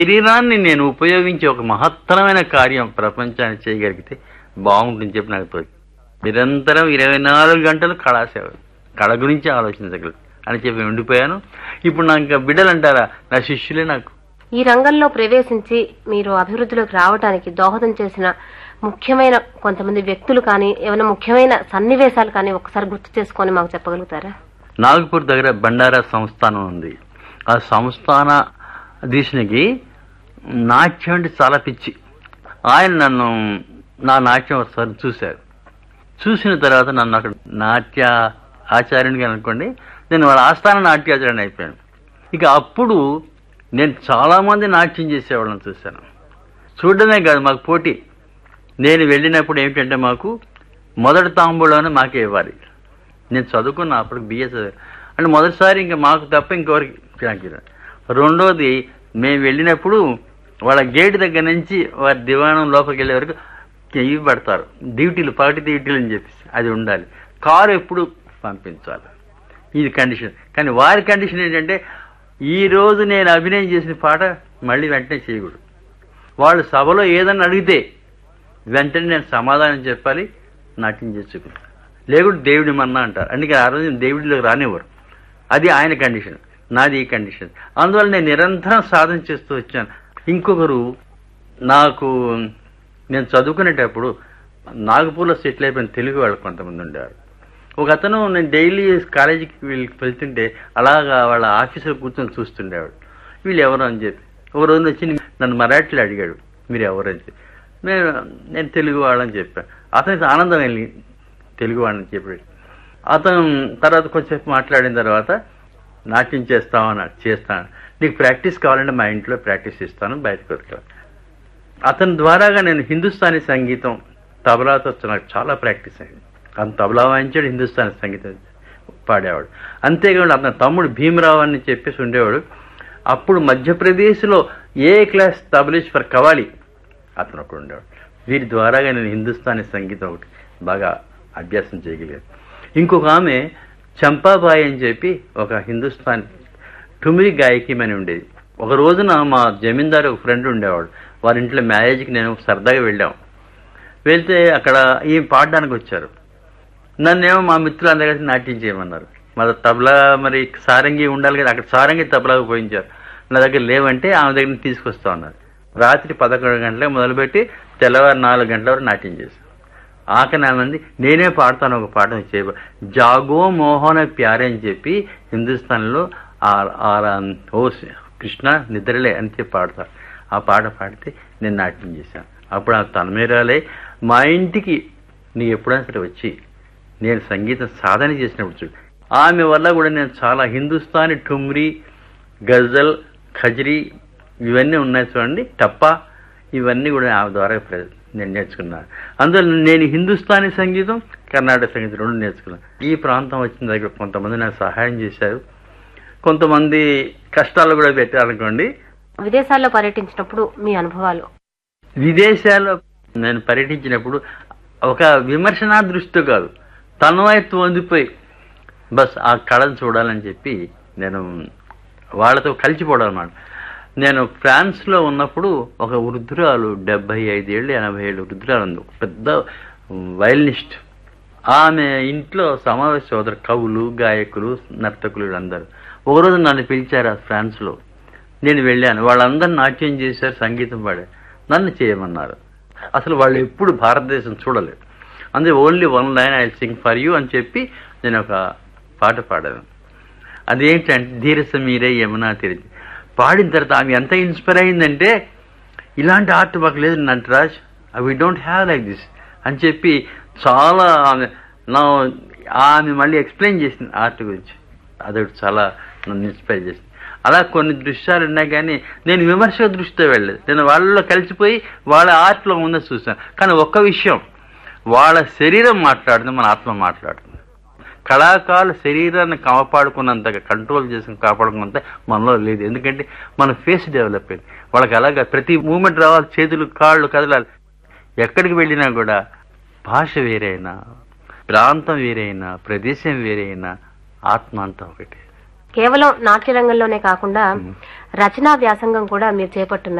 శరీరాన్ని నేను ఉపయోగించి ఒక మహత్తరమైన కార్యం ప్రపంచానికి చేయగలిగితే బాగుంటుంది చెప్పి నాకు తోచి నిరంతరం ఇరవై నాలుగు గంటలు కళాసేవ కళ గురించి ఆలోచించగలరు అని చెప్పి ఉండిపోయాను ఇప్పుడు నాకు ఇంకా బిడ్డలు అంటారా నా శిష్యులే నాకు ఈ రంగంలో ప్రవేశించి మీరు అభివృద్ధిలోకి రావడానికి దోహదం చేసిన ముఖ్యమైన కొంతమంది వ్యక్తులు కానీ ఏమైనా ముఖ్యమైన సన్నివేశాలు కానీ ఒకసారి గుర్తు చేసుకొని మాకు చెప్పగలుగుతారా నాగపూర్ దగ్గర బండారా సంస్థానం ఉంది ఆ సంస్థాన అధీశునికి నాట్యం అంటే చాలా పిచ్చి ఆయన నన్ను నా నాట్యం ఒకసారి చూశారు చూసిన తర్వాత నన్ను అక్కడ నాట్య ఆచార్యునిగా అనుకోండి నేను వాళ్ళ ఆస్థాన నాట్యాచార్యుని అయిపోయాను ఇక అప్పుడు నేను చాలా మంది నాట్యం చేసేవాళ్ళని చూశాను చూడడమే కాదు మాకు పోటీ నేను వెళ్ళినప్పుడు ఏమిటంటే మాకు మొదటి తాంబూలోనే మాకే ఇవ్వాలి నేను చదువుకున్న అప్పుడు బిఎస్ అంటే మొదటిసారి ఇంకా మాకు తప్ప ఇంకెవరికి నాకు ఇవ్వరు. రెండోది మేము వెళ్ళినప్పుడు వాళ్ళ గేట్ దగ్గర నుంచి వారి దివాణం లోపలికి వెళ్ళే వరకు ఇవి పెడతారు డ్యూటీలు పగటి డ్యూటీలు అని చెప్పేసి అది ఉండాలి కారు ఎప్పుడు పంపించాలి ఇది కండిషన్ కానీ వారి కండిషన్ ఏంటంటే ఈ రోజు నేను అభినయం చేసిన పాట మళ్ళీ వెంటనే చేయకూడదు వాళ్ళు సభలో ఏదన్నా అడిగితే వెంటనే నేను సమాధానం చెప్పాలి నాట్యం చేసుకుంటాను లేకుంటే దేవుడి మన్నా అంటారు అందుకే ఆ రోజు దేవుడిలోకి రానివ్వరు అది ఆయన కండిషన్ నాది ఈ కండిషన్ అందువల్ల నేను నిరంతరం సాధన చేస్తూ వచ్చాను ఇంకొకరు నాకు నేను చదువుకునేటప్పుడు నాగపూర్లో సెటిల్ అయిపోయిన తెలుగు వాళ్ళు కొంతమంది ఉండేవారు ఒక అతను నేను డైలీ కాలేజీకి వీళ్ళు వెళ్తుంటే అలాగా వాళ్ళ ఆఫీసులో కూర్చొని చూస్తుండేవాడు వీళ్ళు ఎవరు అని చెప్పి ఒక రోజు వచ్చి నన్ను మరాఠీలో అడిగాడు మీరు ఎవరు అని చెప్పి నేను నేను తెలుగు వాళ్ళని చెప్పాను అతనికి ఆనందం వెళ్ళి తెలుగు వాళ్ళని చెప్పాడు అతను తర్వాత కొంచెంసేపు మాట్లాడిన తర్వాత నాట్యం చేస్తామన్నాడు చేస్తాను నీకు ప్రాక్టీస్ కావాలంటే మా ఇంట్లో ప్రాక్టీస్ ఇస్తాను బయటకు వస్తాను అతని ద్వారాగా నేను హిందుస్థానీ సంగీతం తబలాతో నాకు చాలా ప్రాక్టీస్ అయింది అతను తబలా వాయించాడు హిందుస్థానీ సంగీతం పాడేవాడు అంతేకాకుండా అతని తమ్ముడు భీమరావు అని చెప్పేసి ఉండేవాడు అప్పుడు మధ్యప్రదేశ్లో ఏ క్లాస్ తబలిష్ ఫర్ కవాలి అతను ఒకడు ఉండేవాడు వీరి ద్వారాగా నేను హిందుస్థానీ సంగీతం ఒకటి బాగా అభ్యాసం చేయగలిగాను ఇంకొక ఆమె చంపాబాయి అని చెప్పి ఒక హిందుస్థాన్ ఠుమిరి గాయకిమని ఉండేది ఒక రోజున మా జమీందారు ఒక ఫ్రెండ్ ఉండేవాడు వారి ఇంట్లో మ్యారేజ్కి నేను సరదాగా వెళ్ళాం వెళ్తే అక్కడ ఈ పాడడానికి వచ్చారు నన్నేమో మా మిత్రులు అందరి కలిసి నాట్యం చేయమన్నారు మరి తబలా మరి సారంగి ఉండాలి కదా అక్కడ సారంగి తబలాకు పోయించారు నా దగ్గర లేవంటే ఆమె దగ్గర నుంచి తీసుకొస్తా ఉన్నారు రాత్రి పదకొండు గంటలకు మొదలుపెట్టి తెల్లవారు నాలుగు గంటల వరకు నాట్యం చేశాను ఆకలి ఆమె నేనే పాడతాను ఒక పాట చేయ జాగో మోహన ప్యారే అని చెప్పి హిందుస్థాన్లో ఆ- ఆ ఓ కృష్ణ నిద్రలే అని చెప్పి పాడతారు ఆ పాట పాడితే నేను నాట్యం చేశాను అప్పుడు ఆ తన్మేరాలే మా ఇంటికి నీకు ఎప్పుడైనా సరే వచ్చి నేను సంగీతం సాధన చేసినప్పుడు చూడు ఆమె వల్ల కూడా నేను చాలా హిందుస్థానీ ఠుమ్రీ గజల్ ఖజ్రీ ఇవన్నీ ఉన్నాయి చూడండి టప్పా ఇవన్నీ కూడా ఆమె ద్వారా ప్ర- నేను నేర్చుకున్నాను అందువల్ల నేను హిందుస్థానీ సంగీతం కర్ణాటక సంగీతం రెండు నేర్చుకున్నాను ఈ ప్రాంతం వచ్చిన దగ్గర కొంతమంది నాకు సహాయం చేశారు కొంతమంది కష్టాలు కూడా పెట్టారనుకోండి విదేశాల్లో పర్యటించినప్పుడు మీ అనుభవాలు విదేశాల్లో నేను పర్యటించినప్పుడు ఒక విమర్శనా దృష్టితో కాదు తన్వాయత్వం పొందిపోయి బస్ ఆ కళను చూడాలని చెప్పి నేను వాళ్ళతో కలిసిపోవడం అనమాట నేను ఫ్రాన్స్లో ఉన్నప్పుడు ఒక వృద్ధురాలు డెబ్బై ఐదేళ్ళు ఎనభై ఏళ్ళు వృద్ధురాలు ఉంది ఒక పెద్ద వైలినిస్ట్ ఆమె ఇంట్లో సమావేశ సోదరు కవులు గాయకులు నర్తకులు వీళ్ళందరూ ఒకరోజు నన్ను పిలిచారు ఆ ఫ్రాన్స్లో నేను వెళ్ళాను వాళ్ళందరూ నాట్యం చేశారు సంగీతం పాడారు నన్ను చేయమన్నారు అసలు వాళ్ళు ఎప్పుడు భారతదేశం చూడలేదు అందుకే only one line I sing for you అని చెప్పి నేను ఒక పాట పాడాను అదేంటంటే ధీరస మీరే యమునా తిరిగి పాడిన తర్వాత ఆమె ఎంత ఇన్స్పైర్ అయిందంటే ఇలాంటి ఆర్ట్ మాకు లేదు Nataraj we don't have like this అని చెప్పి చాలా ఆమె నా ఆమె మళ్ళీ ఎక్స్ప్లెయిన్ చేసింది ఆర్ట్ గురించి అదొకటి చాలా నన్ను ఇన్స్పైర్ చేసింది అలా కొన్ని దృశ్యాలు ఉన్నాయి కానీ నేను విమర్శ దృష్టితో వెళ్ళలేదు నేను వాళ్ళలో కలిసిపోయి వాళ్ళ ఆర్ట్లో ఉందని చూశాను కానీ ఒక్క విషయం వాళ్ళ శరీరం మాట్లాడుతుంది మన ఆత్మ మాట్లాడుతుంది కళాకారుల శరీరాన్ని కాపాడుకున్నంతగా కంట్రోల్ చేసుకుని కాపాడుకున్నంత మనలో లేదు ఎందుకంటే మన ఫేస్ డెవలప్ అయింది వాళ్ళకి అలాగా ప్రతి మూమెంట్ రావాలి చేతులు కాళ్ళు కదలాలి ఎక్కడికి వెళ్ళినా కూడా భాష వేరైనా ప్రాంతం వేరైనా ప్రదేశం వేరైనా ఆత్మ అంతా ఒకటే కేవలం నాట్య రంగంలోనే కాకుండా రచనా వ్యాసంగం కూడా మీరు చేపట్టున్నారు